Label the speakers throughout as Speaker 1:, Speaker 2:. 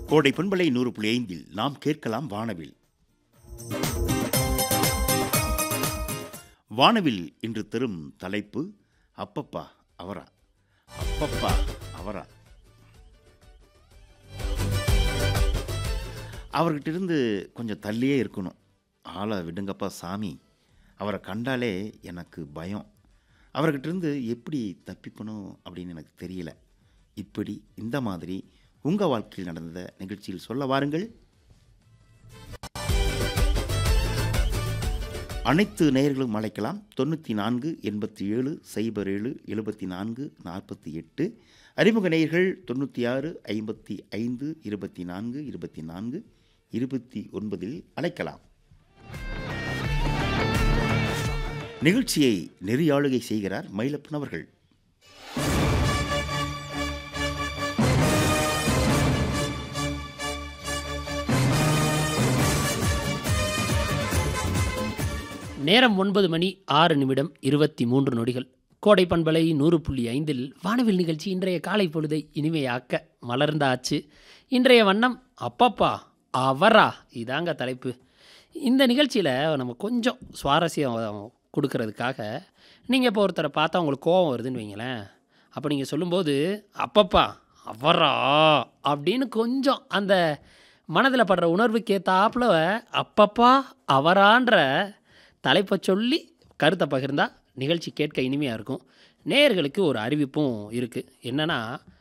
Speaker 1: கோடை பண்பலை நூறு புள்ளி ஐந்தில் நாம் கேட்கலாம் வானவில் வானவில் இன்று தரும் தலைப்பு அப்பப்பா அவரா அப்பப்பா அவரா அவர்கிட்ட இருந்து கொஞ்சம் தள்ளியே இருக்கணும் ஆளை விடுங்கப்பா சாமி அவரை கண்டாலே எனக்கு பயம் அவர்கிட்ட இருந்து எப்படி தப்பிக்கணும் அப்படின்னு எனக்கு தெரியல இப்படி இந்த மாதிரி உங்கள் வாழ்க்கையில் நடந்த நிகழ்ச்சியில் சொல்ல வாருங்கள் அனைத்து நேயர்களும் அழைக்கலாம் தொண்ணூற்றி நான்கு எண்பத்தி ஏழு சைபர் ஏழு எழுபத்தி நான்கு நாற்பத்தி எட்டு அறிமுக நேயர்கள் தொண்ணூற்றி ஆறு ஐம்பத்தி ஐந்து இருபத்தி நான்கு இருபத்தி நான்கு இருபத்தி ஒன்பதில் அழைக்கலாம் நிகழ்ச்சியை நெறியாளுகை செய்கிறார் மயிலப்பன் அவர்கள்
Speaker 2: நேரம் ஒன்பது மணி ஆறு நிமிடம் இருபத்தி மூன்று நொடிகள் கோடை பண்பலை நூறு புள்ளி ஐந்தில் வானவில் நிகழ்ச்சி இன்றைய காலை பொழுதை இனிமையாக்க மலர்ந்தாச்சு இன்றைய வண்ணம் அப்பப்பா அவரா இதாங்க தலைப்பு இந்த நிகழ்ச்சியில் நம்ம கொஞ்சம் சுவாரஸ்யம் கொடுக்கறதுக்காக நீங்கள் இப்போ ஒருத்தரை பார்த்தா உங்களுக்கு கோபம் வருதுன்னு வைங்களேன் அப்போ நீங்கள் சொல்லும்போது அப்பப்பா அவரா அப்படின்னு கொஞ்சம் அந்த மனதில் படுற உணர்வுக்கு ஏத்தாப்புல அப்பப்பா அவரான்ற தலைப்பை சொல்லி கருத்தை பகிர்ந்தா நிகழ்ச்சி கேட்க இனிமையாக இருக்கும் நேயர்களுக்கு ஒரு அறிவிப்பும் இருக்குது என்னென்னா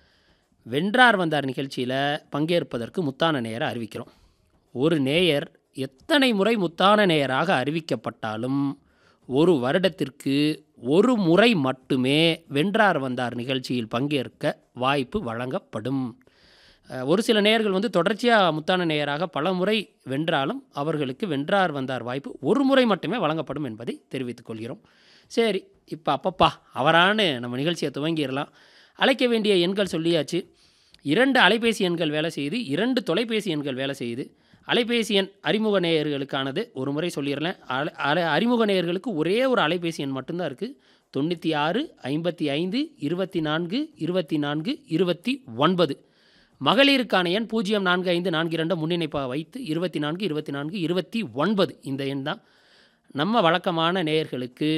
Speaker 2: வென்றார் வந்தார் நிகழ்ச்சியில் பங்கேற்பதற்கு முத்தான நேயரை அறிவிக்கிறோம் ஒரு நேயர் எத்தனை முறை முத்தான நேயராக அறிவிக்கப்பட்டாலும் ஒரு வருடத்திற்கு ஒரு முறை மட்டுமே வென்றார் வந்தார் நிகழ்ச்சியில் பங்கேற்க வாய்ப்பு வழங்கப்படும் அஹ், ஒரு சில நேயர்கள் வந்து தொடர்ச்சியாக முத்தான நேயராக பல முறை வென்றாலும் அவர்களுக்கு வென்றார் வந்தார் வாய்ப்பு ஒரு முறை மட்டுமே வழங்கப்படும் என்பதை தெரிவித்துக் கொள்கிறோம் சரி இப்போ அப்பப்பா அவரான்னு நம்ம நிகழ்ச்சியை துவங்கிடலாம் அழைக்க வேண்டிய எண்கள் சொல்லியாச்சு இரண்டு அலைபேசி எண்கள் வேலை செய்யுது இரண்டு தொலைபேசி எண்கள் வேலை செய்யுது அலைபேசி எண் அறிமுக நேயர்களுக்கானது ஒரு முறை சொல்லிடுறேன் அலை அலை அறிமுக நேயர்களுக்கு ஒரே ஒரு அலைபேசி எண் மட்டும்தான் இருக்குது தொண்ணூற்றி ஆறு ஐம்பத்தி ஐந்து இருபத்தி நான்கு இருபத்தி நான்கு இருபத்தி ஒன்பது மகளிருக்கான எண் பூஜ்ஜியம் நான்கு ஐந்து நான்கு இரண்டு முன்னிணைப்பாக வைத்து இருபத்தி நான்கு இருபத்தி நான்கு இருபத்தி ஒன்பது இந்த எண் தான் நம்ம வழக்கமான நேயர்களுக்கு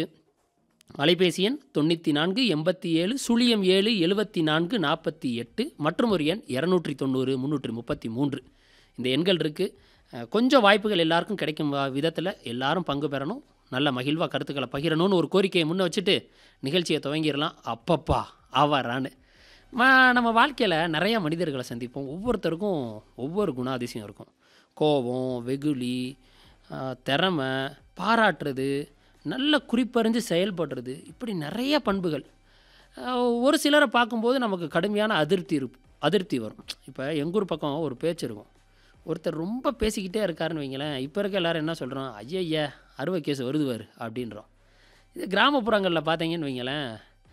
Speaker 2: அலைபேசி எண் தொண்ணூற்றி நான்கு எண்பத்தி ஏழு சுழியம் ஏழு எழுபத்தி நான்கு நாற்பத்தி எட்டு மற்றும் ஒரு எண் இரநூற்றி தொண்ணூறு முந்நூற்றி முப்பத்தி மூன்று இந்த எண்கள் இருக்குது கொஞ்சம் வாய்ப்புகள் எல்லாருக்கும் கிடைக்கும் விதத்தில் எல்லாரும் பங்கு பெறணும் நல்ல மகிழ்வாக கருத்துக்களை பகிரணும்னு ஒரு கோரிக்கையை முன்ன வச்சுட்டு நிகழ்ச்சியை துவங்கிடலாம் அப்பப்பா அவரான்னு ம நம்ம வாழ்க்கையில் நிறைய மனிதர்களை சந்திப்போம் ஒவ்வொருத்தருக்கும் ஒவ்வொரு குணாதிசயம் இருக்கும் கோபம் வெகுளி ஆஹ், திறமை பாராட்டுறது நல்ல குறிப்பறிஞ்சு செயல்படுறது இப்படி நிறைய பண்புகள் ஆஹ், ஒரு சிலரை பார்க்கும்போது நமக்கு கடுமையான அதிருப்தி இருக்கும் அதிருப்தி வரும் இப்போ எங்கூர் பக்கம் ஒரு பேச்சு இருக்கும் ஒருத்தர் ரொம்ப பேசிக்கிட்டே இருக்காருன்னு வைங்களேன் இப்போ இருக்க எல்லாரும் என்ன சொல்கிறோம் ஐயய்யா அறுவை கேஸ் வருதுவார் அப்படின்றோம் இது கிராமப்புறங்களில் பார்த்தீங்கன்னு வைங்களேன்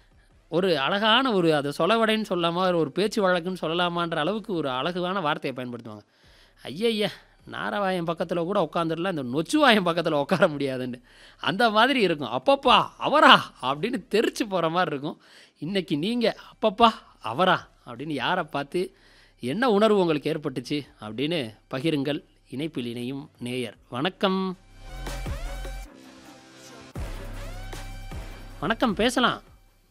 Speaker 2: ஒரு அழகான ஒரு அதை சொலவடைன்னு சொல்லாமா ஒரு பேச்சு வழக்குன்னு சொல்லலாமான்ற அளவுக்கு ஒரு அழகான வார்த்தையை பயன்படுத்துவாங்க ஐயய்யா நாரவாயம் பக்கத்தில் கூட உட்காந்துடலாம் இந்த நொச்சுவாயம் பக்கத்தில் உட்கார முடியாதுன்னு அந்த மாதிரி இருக்கும் அப்பப்பா அவரா அப்படின்னு தெரிச்சு போகிற மாதிரி இருக்கும் இன்றைக்கி நீங்கள் அப்பப்பா அவரா அப்படின்னு யாரை பார்த்து என்ன உணர்வு உங்களுக்கு ஏற்பட்டுச்சு அப்படின்னு பகிருங்கள் இணைப்பில் இணையும் நேயர் வணக்கம் வணக்கம் பேசலாம்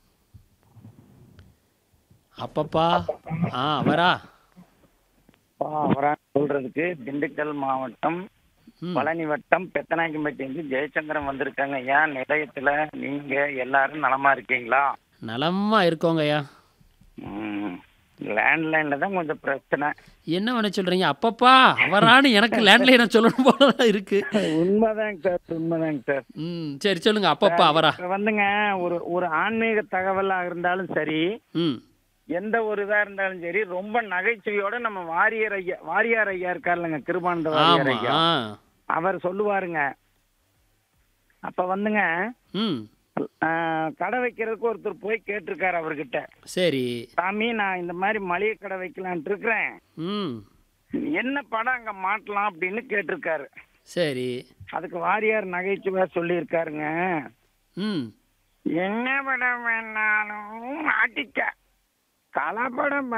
Speaker 2: அப்பப்பா ஆ அவரா
Speaker 3: அப்பா, அவரா சொல்றதுக்கு திண்டுக்கல் மாவட்டம்
Speaker 2: ம்
Speaker 3: பழனி வட்டம் பெத்தநாயக்கம்பட்டியிலிருந்து ஜெயச்சந்திரன் வந்திருக்காங்க ஏன் நிலையத்துல நீங்க எல்லாரும் நலமா இருக்கீங்களா
Speaker 2: நலமா இருக்கோங்கய்யா
Speaker 3: லேண்ட்லைன்ல தான் கொஞ்சம் பிரச்சனை
Speaker 2: என்ன பண்ண சொல்றீங்க அப்பப்பா அவரான்னு எனக்கு லேண்ட்லைனை சொல்லணும் போல தான் இருக்கு
Speaker 3: உண்மைதாங்க சார் உண்மைதாங்க சார்
Speaker 2: ம் சரி சொல்லுங்க அப்பப்பா அவரா
Speaker 3: இப்ப வந்துங்க ஒரு ஒரு ஆன்மீக தகவலா இருந்தாலும் சரி
Speaker 2: ம்
Speaker 3: எந்த ஒரு இதா இருந்தாலும் சரி ரொம்ப நகைச்சுவையோட நம்ம வாரியர் ஐயா வாரியார் ஐயா இருக்காருல்லங்க கிருபானந்த வாரியார்
Speaker 2: ஆமா
Speaker 3: ஐயா
Speaker 2: ஆ
Speaker 3: அவர் சொல்லுவாருங்க அப்ப வந்துங்க
Speaker 2: ம்
Speaker 3: ஆஹ், கடை வைக்கிறதுக்கு ஒருத்தர் போய் கேட்டிருக்காரு அவர்கிட்ட
Speaker 2: சரி
Speaker 3: சாமி நான் இந்த மாதிரி மளிகை கடை வைக்கலான்ட்டு இருக்கிறேன்
Speaker 2: ம்
Speaker 3: என்ன படம் அங்க மாட்டலாம் அப்படின்னு கேட்டிருக்காரு
Speaker 2: சரி
Speaker 3: அதுக்கு வாரியார் நகைச்சுவை சொல்லியிருக்காருங்க
Speaker 2: ம்
Speaker 3: என்ன படம் வேணாலும் மாட்டிக்க கலப்படம்